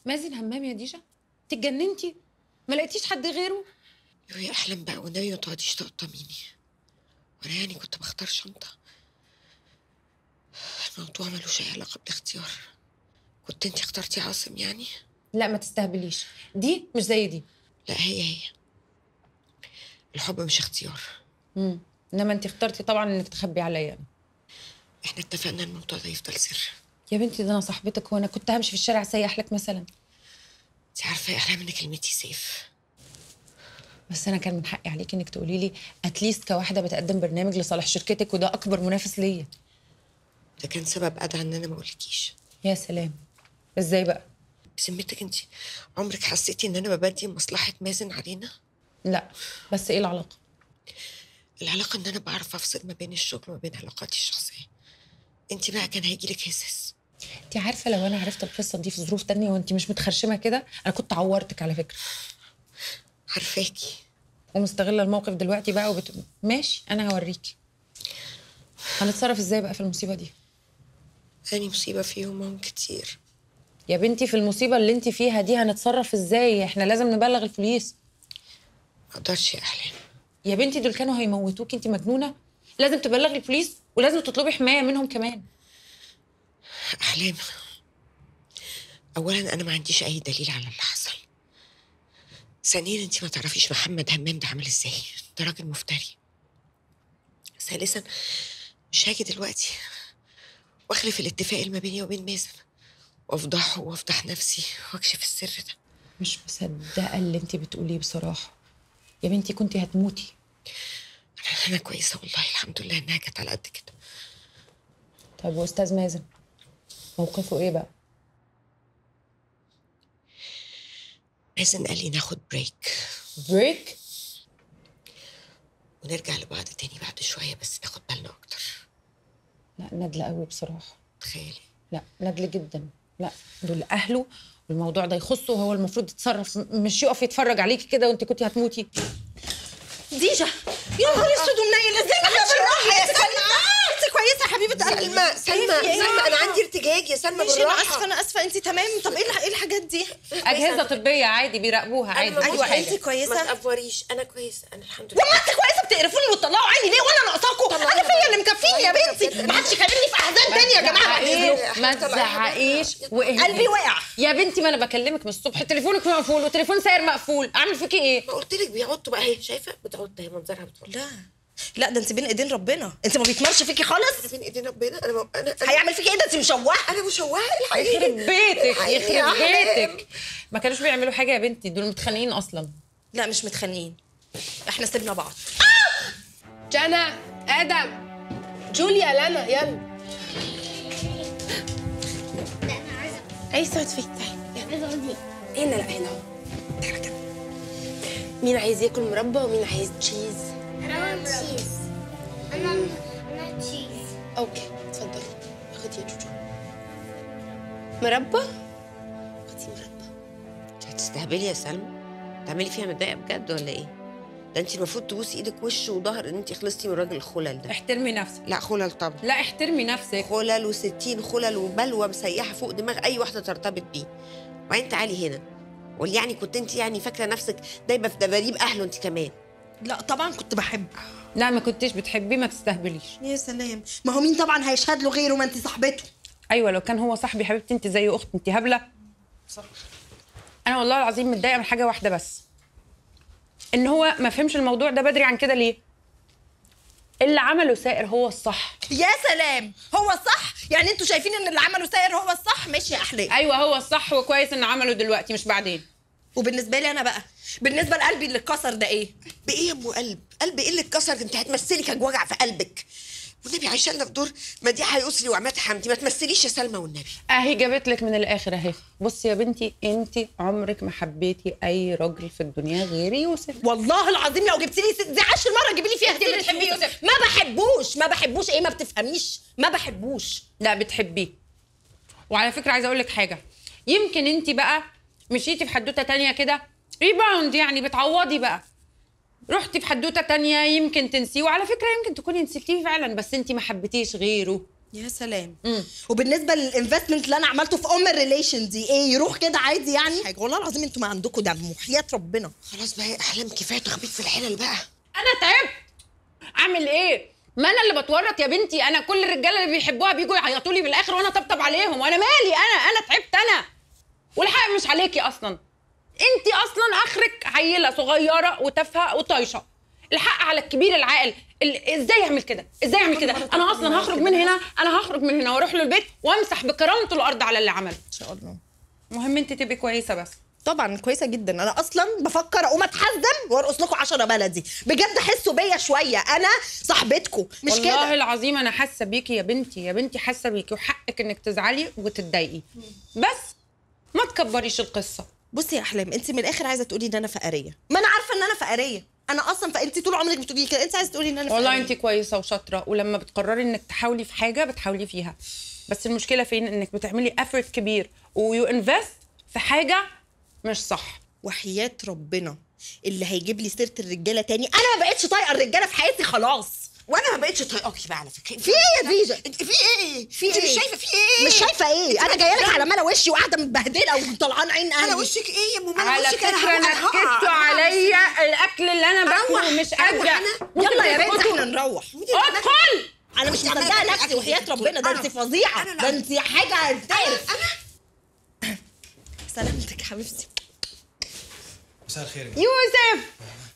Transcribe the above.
مازن همام يا ديجا انت اتجننتي ما لقيتيش حد غيره يا احلم بقى والنبي ما تقعديش تقطميني وانا يعني كنت بختار شنطه الموضوع ملوش اي علاقه بالاختيار كنت انت اخترتي عاصم يعني لا ما تستهبليش دي مش زي دي لا هي هي الحب مش اختيار امم انما انت اخترتي طبعا انك تخبي عليا احنا اتفقنا الموضوع ده يفضل سر يا بنتي ده انا صاحبتك هو انا كنت همشي في الشارع سيح لك مثلا انت عارفه يا احلام ان كلمتي سيف بس انا كان من حقي عليكي انك تقولي لي اتليست كواحده بتقدم برنامج لصالح شركتك وده اكبر منافس ليا ده كان سبب ادعى ان انا ما اقولكيش يا سلام ازاي بقى بذمتك انت عمرك حسيتي ان انا ببدي مصلحه مازن علينا لا بس ايه العلاقه العلاقه ان انا بعرف افصل ما بين الشغل وما بين علاقاتي الشخصيه انت بقى كان هيجيلك هسس انت عارفه لو انا عرفت القصه دي في ظروف تانية وانت مش متخرشمه كده انا كنت عورتك على فكره عارفاكي ومستغله الموقف دلوقتي بقى وبت... ماشي انا هوريكي هنتصرف ازاي بقى في المصيبه دي أني مصيبة فيهم هم كتير يا بنتي في المصيبه اللي انت فيها دي هنتصرف ازاي احنا لازم نبلغ البوليس ما أقدرش يا أحلام يا بنتي دول كانوا هيموتوكي انت مجنونه لازم تبلغي البوليس ولازم تطلبي حمايه منهم كمان أحلام أولا أنا ما عنديش أي دليل على اللي حصل ثانيا أنت ما تعرفيش محمد همام ده عامل إزاي ده راجل مفتري ثالثا مش هاجي دلوقتي واخلف الاتفاق اللي ما بيني وبين مازن وافضحه وافضح نفسي واكشف السر ده مش مصدقه اللي انت بتقوليه بصراحه يا بنتي كنتي هتموتي أنا- انا كويسه والله الحمد لله انها كانت على قد كده طيب واستاذ مازن موقفه ايه بقى مازن قال لي ناخد بريك بريك ونرجع لبعض تاني بعد شويه بس ناخد بالنا اكتر لا نادله قوي بصراحه تخيلي لا نادله جدا لا دول اهله والموضوع ده يخصه وهو المفروض يتصرف م- مش يقف يتفرج عليكي كده وانت كنتي هتموتي ديجا يا نهار اسود ومنيل ازاي ما حدش بالراحه يا سلمى انت كويسه يا حبيبه قلبي سلمى سلمى سلمى انا عندي ارتجاج يا سلمى ماشي انا اسفه بالراحه انا اسفه انت تمام طب ايه الح- ايه الحاجات دي اجهزه طبيه عادي بيراقبوها عادي ما مفيش ايوه حاجة. انت ما كويسه تقفوريش انا كويسه انا الحمد لله لما انت كويسه بتقرفوني وتطلعوا عيني ليه وانا ناقصاكوا انا فيا اللي مكفيني يا بنتي ما حدش يخليني في احزان ما تاني يا جماعه بعد تزعقيش، اذنكم ما تزعقيش واهدي. قلبي وقع يا بنتي ما انا بكلمك من الصبح تليفونك مقفول وتليفون ساير مقفول اعمل فيكي ايه ما قلت لك بيعطوا بقى اهي شايفه بتعط اهي منظرها بتعط لا لا ده انت بين ايدين ربنا انت ما بيتمرش فيكي خالص فين ايدين ربنا انا انا انا, هيعمل فيكي ايه ده انت مشوهه أنا مشوهه يخرب الحقيقه بيتك الحقيقة يخرب يا أحلام. بيتك ما كانوش بيعملوا حاجه يا بنتي دول متخانقين اصلا لا مش متخانقين احنا سيبنا بعض جانا ادم جوليا لنا يلا عايز تقعد فين تعالي هنا لا هنا اهو تعالى كده مين عايز ياكل مربى ومين عايز تشيز انا تشيز انا انا تشيز اوكي اتفضلي خدي يا جوجو مربى خدي مربى هتستهبلي يا سلمى تعملي فيها متضايقه بجد ولا ايه ده انت المفروض تبوسي ايدك وش وظهر ان انت خلصتي من الراجل الخلل ده احترمي نفسك لا خلل طبعا لا احترمي نفسك خلل وستين خلل وبلوى مسيحه فوق دماغ اي واحده ترتبط بيه وبعدين تعالي هنا قولي يعني كنت انت يعني فاكره نفسك دايبه في دباريب اهله انت كمان لا طبعا كنت بحب لا ما كنتيش بتحبيه ما تستهبليش يا سلام ما هو مين طبعا هيشهد له غيره ما انت صاحبته ايوه لو كان هو صاحبي حبيبتي انت زي اخت انت هبله صح انا والله العظيم متضايقه من حاجه واحده بس ان هو ما فهمش الموضوع ده بدري عن كده ليه اللي عمله سائر هو الصح يا سلام هو الصح يعني انتوا شايفين ان اللي عمله ساير هو الصح ماشي يا احلام ايوه هو الصح وكويس انه عمله دلوقتي مش بعدين وبالنسبه لي انا بقى بالنسبه لقلبي اللي اتكسر ده ايه بايه يا ام قلب قلب ايه اللي اتكسر انت هتمثلي كان وجع في قلبك والنبي عايشه لنا في دور مديحه يسري وعماد حمدي ما تمثليش يا سلمى والنبي اهي جابت لك من الاخر اهي بصي يا بنتي انت عمرك ما حبيتي اي راجل في الدنيا غير يوسف والله العظيم لو جبت لي ست دي عشر مره جيبي لي فيها انت سيرة بتحبي يوسف. ما بحبوش ما بحبوش ايه ما بتفهميش ما بحبوش لا بتحبيه وعلى فكره عايزه اقول لك حاجه يمكن انت بقى مشيتي في حدوته تانية كده ريباوند يعني بتعوضي بقى رحتي في حدوته تانية يمكن تنسيه وعلى فكره يمكن تكوني نسيتيه فعلا بس انت ما حبيتيش غيره يا سلام مم. وبالنسبه للانفستمنت اللي انا عملته في ام الريليشن دي ايه يروح كده عادي يعني حاجه والله العظيم انتوا ما عندكم دم وحياه ربنا خلاص بقى يا احلام كفايه تخبيط في الحلل بقى انا تعبت اعمل ايه ما انا اللي بتورط يا بنتي انا كل الرجاله اللي بيحبوها بيجوا يعيطوا لي في الاخر وانا طبطب عليهم وانا مالي انا انا تعبت انا والحق مش عليكي اصلا انت اصلا اخرك عيله صغيره وتافهه وطايشه الحق على الكبير العاقل ال- ازاي يعمل كده ازاي يعمل كده انا اصلا هخرج من هنا انا هخرج من هنا واروح له البيت وامسح بكرامته الارض على اللي عمله ان شاء الله المهم انت تبقي كويسه بس طبعا كويسه جدا انا اصلا بفكر اقوم اتحزم وارقص لكم 10 بلدي بجد حسوا بيا شويه انا صاحبتكم مش والله كده العظيم انا حاسه بيكي يا بنتي يا بنتي حاسه بيكي وحقك انك تزعلي وتتضايقي بس ما تكبريش القصه بصي يا احلام انت من الاخر عايزه تقولي ان انا فقريه ما انا عارفه ان انا فقريه انا اصلا ف... انت طول عمرك بتقولي كده انت عايزه تقولي ان انا والله فقرية. انت كويسه وشاطره ولما بتقرري انك تحاولي في حاجه بتحاولي فيها بس المشكله فين انك بتعملي افورت كبير ويو انفست في حاجه مش صح وحياه ربنا اللي هيجيب لي سيره الرجاله تاني انا ما بقتش طايقه الرجاله في حياتي خلاص وانا ما بقتش طايقاكي بقى على فكره في ايه يا ديجا انت في ايه في انت مش ايه؟ شايفه في ايه مش شايفه ايه انا جايه لك على ملا وشي وقاعده متبهدله وطلعان عين على اهلي وشك ايه يا ام ماما على وشك فكره هروح- نكدتوا هروح- عليا الاكل اللي انا باكله أروح- مش أروح قادره أنا؟ ممكن يلا يا بنت تسكتوا؟ احنا نروح ادخل انا مش أنت عمالة مصدقه تعملي نفسي أكل وحياه في ربنا ده انت أنا- فظيعه أنا لا. ده انت حاجه تعرف انا سلامتك يا حبيبتي مساء الخير يوسف